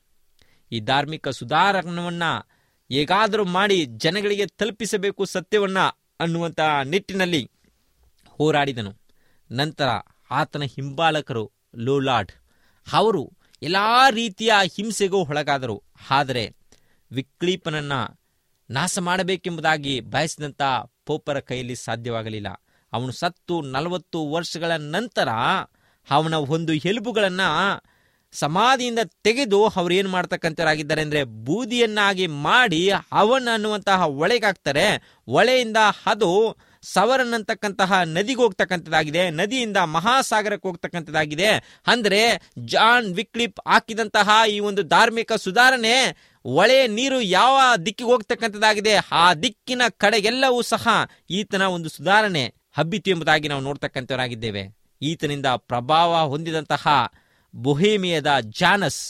ಈ ಧಾರ್ಮಿಕ ಸುಧಾರಣವನ್ನ ಹೇಗಾದರೂ ಮಾಡಿ ಜನಗಳಿಗೆ ತಲುಪಿಸಬೇಕು ಸತ್ಯವನ್ನ ಅನ್ನುವಂಥ ನಿಟ್ಟಿನಲ್ಲಿ ಹೋರಾಡಿದನು ನಂತರ ಆತನ ಹಿಂಬಾಲಕರು ಲೋಲಾಡ್ ಅವರು ಎಲ್ಲ ರೀತಿಯ ಹಿಂಸೆಗೂ ಒಳಗಾದರು ಆದರೆ ವಿಕ್ಲೀಪನನ್ನ ನಾಶ ಮಾಡಬೇಕೆಂಬುದಾಗಿ ಬಯಸಿದಂಥ ಪೋಪರ ಕೈಯಲ್ಲಿ ಸಾಧ್ಯವಾಗಲಿಲ್ಲ ಅವನು ಸತ್ತು ನಲವತ್ತು ವರ್ಷಗಳ ನಂತರ ಅವನ ಒಂದು ಎಲುಬುಗಳನ್ನ ಸಮಾಧಿಯಿಂದ ತೆಗೆದು ಅವ್ರು ಏನು ಮಾಡ್ತಕ್ಕಂಥವರಾಗಿದ್ದಾರೆ ಅಂದ್ರೆ ಬೂದಿಯನ್ನಾಗಿ ಮಾಡಿ ಅವನ್ ಅನ್ನುವಂತಹ ಒಳೆಗಾಕ್ತಾರೆ ಒಳೆಯಿಂದ ಅದು ಸವರನ್ ಅಂತಕ್ಕಂತಹ ನದಿಗೆ ಹೋಗ್ತಕ್ಕಂಥದ್ದಾಗಿದೆ ನದಿಯಿಂದ ಮಹಾಸಾಗರಕ್ಕೆ ಹೋಗ್ತಕ್ಕಂಥದ್ದಾಗಿದೆ ಅಂದ್ರೆ ಜಾನ್ ವಿಕ್ಲಿಪ್ ಹಾಕಿದಂತಹ ಈ ಒಂದು ಧಾರ್ಮಿಕ ಸುಧಾರಣೆ ಒಳೆಯ ನೀರು ಯಾವ ದಿಕ್ಕಿಗೆ ಹೋಗ್ತಕ್ಕಂಥದ್ದಾಗಿದೆ ಆ ದಿಕ್ಕಿನ ಕಡೆಗೆಲ್ಲವೂ ಸಹ ಈತನ ಒಂದು ಸುಧಾರಣೆ ಹಬ್ಬಿತು ಎಂಬುದಾಗಿ ನಾವು ನೋಡ್ತಕ್ಕಂಥವರಾಗಿದ್ದೇವೆ ಈತನಿಂದ ಪ್ರಭಾವ ಹೊಂದಿದಂತಹ ಬೊಹೇಮಿಯದ ಜಾನಸ್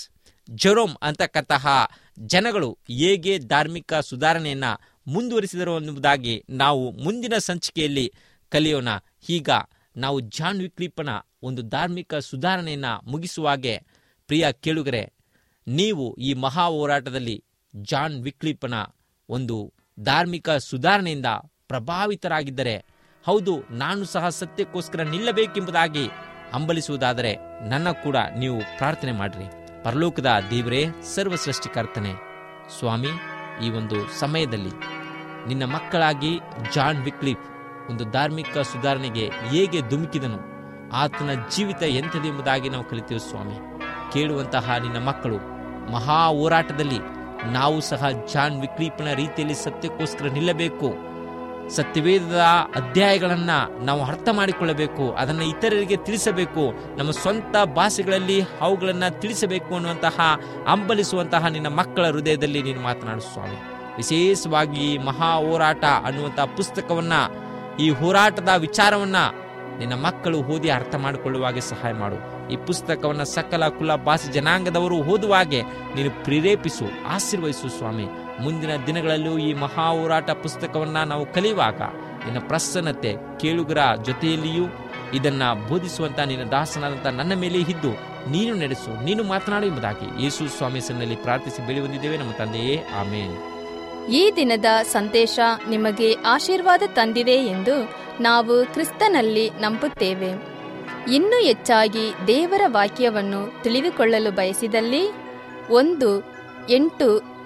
ಜೆರೋಮ್ ಅಂತಕ್ಕಂತಹ ಜನಗಳು ಹೇಗೆ ಧಾರ್ಮಿಕ ಸುಧಾರಣೆಯನ್ನ ಮುಂದುವರಿಸಿದರು ಎನ್ನುವುದಾಗಿ ನಾವು ಮುಂದಿನ ಸಂಚಿಕೆಯಲ್ಲಿ ಕಲಿಯೋಣ ಈಗ ನಾವು ಜಾನ್ ವಿಕ್ಲಿಪ್ಪನ ಒಂದು ಧಾರ್ಮಿಕ ಸುಧಾರಣೆಯನ್ನ ಮುಗಿಸುವಾಗೆ ಪ್ರಿಯ ಕೇಳುಗರೆ ನೀವು ಈ ಮಹಾ ಹೋರಾಟದಲ್ಲಿ ಜಾನ್ ವಿಕ್ಲಿಪ್ಪನ ಒಂದು ಧಾರ್ಮಿಕ ಸುಧಾರಣೆಯಿಂದ ಪ್ರಭಾವಿತರಾಗಿದ್ದರೆ ಹೌದು ನಾನು ಸಹ ಸತ್ಯಕ್ಕೋಸ್ಕರ ನಿಲ್ಲಬೇಕೆಂಬುದಾಗಿ ಹಂಬಲಿಸುವುದಾದರೆ ನನ್ನ ಕೂಡ ನೀವು ಪ್ರಾರ್ಥನೆ ಮಾಡಿರಿ ಪರಲೋಕದ ದೇವರೇ ಸರ್ವ ಸೃಷ್ಟಿಕರ್ತನೆ ಸ್ವಾಮಿ ಈ ಒಂದು ಸಮಯದಲ್ಲಿ ನಿನ್ನ ಮಕ್ಕಳಾಗಿ ಜಾನ್ ವಿಕ್ಲಿಪ್ ಒಂದು ಧಾರ್ಮಿಕ ಸುಧಾರಣೆಗೆ ಹೇಗೆ ಧುಮುಕಿದನು ಆತನ ಜೀವಿತ ಎಂಥದ್ದು ಎಂಬುದಾಗಿ ನಾವು ಕಲಿತೀವಿ ಸ್ವಾಮಿ ಕೇಳುವಂತಹ ನಿನ್ನ ಮಕ್ಕಳು ಮಹಾ ಹೋರಾಟದಲ್ಲಿ ನಾವು ಸಹ ಜಾನ್ ವಿಕ್ಲೀಪನ ರೀತಿಯಲ್ಲಿ ಸತ್ಯಕ್ಕೋಸ್ಕರ ನಿಲ್ಲಬೇಕು ಸತ್ಯವೇದದ ಅಧ್ಯಾಯಗಳನ್ನ ನಾವು ಅರ್ಥ ಮಾಡಿಕೊಳ್ಳಬೇಕು ಅದನ್ನು ಇತರರಿಗೆ ತಿಳಿಸಬೇಕು ನಮ್ಮ ಸ್ವಂತ ಭಾಷೆಗಳಲ್ಲಿ ಅವುಗಳನ್ನ ತಿಳಿಸಬೇಕು ಅನ್ನುವಂತಹ ಹಂಬಲಿಸುವಂತಹ ನಿನ್ನ ಮಕ್ಕಳ ಹೃದಯದಲ್ಲಿ ನೀನು ಮಾತನಾಡು ಸ್ವಾಮಿ ವಿಶೇಷವಾಗಿ ಈ ಮಹಾ ಹೋರಾಟ ಅನ್ನುವಂತಹ ಪುಸ್ತಕವನ್ನ ಈ ಹೋರಾಟದ ವಿಚಾರವನ್ನ ನಿನ್ನ ಮಕ್ಕಳು ಓದಿ ಅರ್ಥ ಮಾಡಿಕೊಳ್ಳುವಾಗೆ ಸಹಾಯ ಮಾಡು ಈ ಪುಸ್ತಕವನ್ನ ಸಕಲ ಕುಲ ಭಾಷೆ ಜನಾಂಗದವರು ಓದುವಾಗೆ ನೀನು ಪ್ರೇರೇಪಿಸು ಆಶೀರ್ವಹಿಸು ಸ್ವಾಮಿ ಮುಂದಿನ ದಿನಗಳಲ್ಲೂ ಈ ಮಹಾ ಹೋರಾಟ ಪುಸ್ತಕವನ್ನ ನಾವು ಕಲಿಯುವಾಗ ನಿನ್ನ ಪ್ರಸನ್ನತೆ ಕೇಳುಗರ ಜೊತೆಯಲ್ಲಿಯೂ ಇದನ್ನ ಬೋಧಿಸುವಂತ ನಿನ್ನ ದಾಸನಾದಂತ ನನ್ನ ಮೇಲೆ ಇದ್ದು ನೀನು ನಡೆಸು ನೀನು ಮಾತನಾಡು ಎಂಬುದಾಗಿ ಯೇಸು ಸ್ವಾಮಿ ಸನ್ನಲ್ಲಿ ಪ್ರಾರ್ಥಿಸಿ ಬೆಳಿ ಹೊಂದಿದ್ದೇವೆ ನಮ್ಮ ತಂದೆಯೇ ಆಮೇನ್ ಈ ದಿನದ ಸಂದೇಶ ನಿಮಗೆ ಆಶೀರ್ವಾದ ತಂದಿದೆ ಎಂದು ನಾವು ಕ್ರಿಸ್ತನಲ್ಲಿ ನಂಬುತ್ತೇವೆ ಇನ್ನೂ ಹೆಚ್ಚಾಗಿ ದೇವರ ವಾಕ್ಯವನ್ನು ತಿಳಿದುಕೊಳ್ಳಲು ಬಯಸಿದಲ್ಲಿ ಒಂದು ಎಂಟು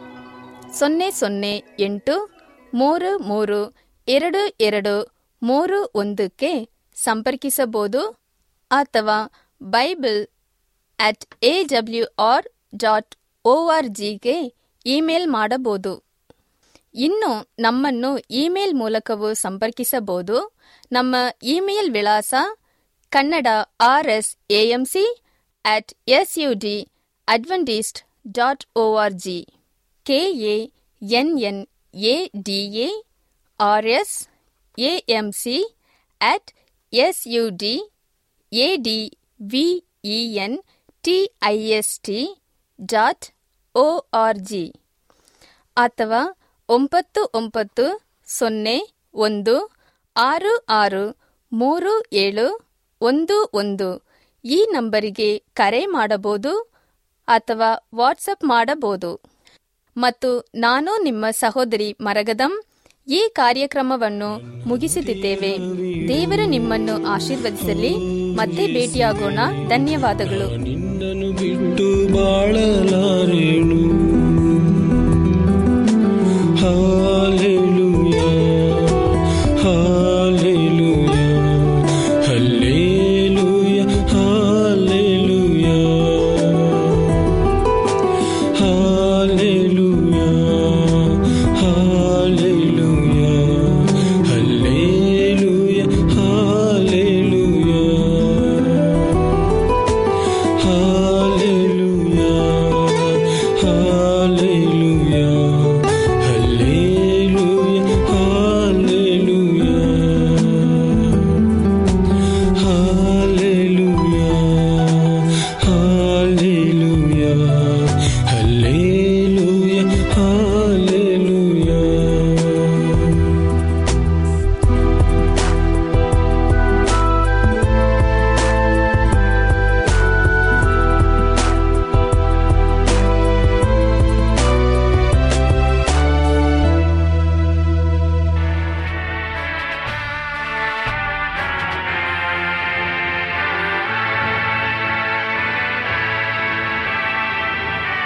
ಸೊನ್ನೆ ಸೊನ್ನೆ ಎಂಟು ಮೂರು ಮೂರು ಎರಡು ಎರಡು ಮೂರು ಒಂದಕ್ಕೆ ಸಂಪರ್ಕಿಸಬಹುದು ಅಥವಾ Bible at A W R dot O R ಜಿಗೆ ಇಮೇಲ್ ಮಾಡಬಹುದು ಇನ್ನು ನಮ್ಮನ್ನು ಇಮೇಲ್ ಮೂಲಕವೂ ಸಂಪರ್ಕಿಸಬಹುದು ನಮ್ಮ ಇಮೇಲ್ ವಿಳಾಸ Kannada R S A M C at S U D adventist dot O R G K A N N A D A R S A M C at S U D A D V E N T I S T dot O R G ಅಥವಾ ಒಂಬತ್ತು ಒಂಬತ್ತು ಸೊನ್ನೆ ಒಂದು ಆರು ಆರು ಮೂರು ಏಳು ಒಂದು ಒಂದು ಈ ನಂಬರಿಗೆ ಕರೆ ಮಾಡಬಹುದು ಅಥವಾ ವಾಟ್ಸಪ್ ಮಾಡಬಹುದು ಮತ್ತು ನಾನು ನಿಮ್ಮ ಸಹೋದರಿ ಮರಗದಂ ಈ ಕಾರ್ಯಕ್ರಮವನ್ನು ಮುಗಿಸುತ್ತಿದ್ದೇವೆ ದೇವರು ನಿಮ್ಮನ್ನು ಆಶೀರ್ವದಿಸಲಿ ಮತ್ತೆ ಭೇಟಿಯಾಗೋಣ ಧನ್ಯವಾದಗಳು ನಿನ್ನನ್ನು ಬಿಟ್ಟು ಬಾಳಲಾರೇನು ಹಾ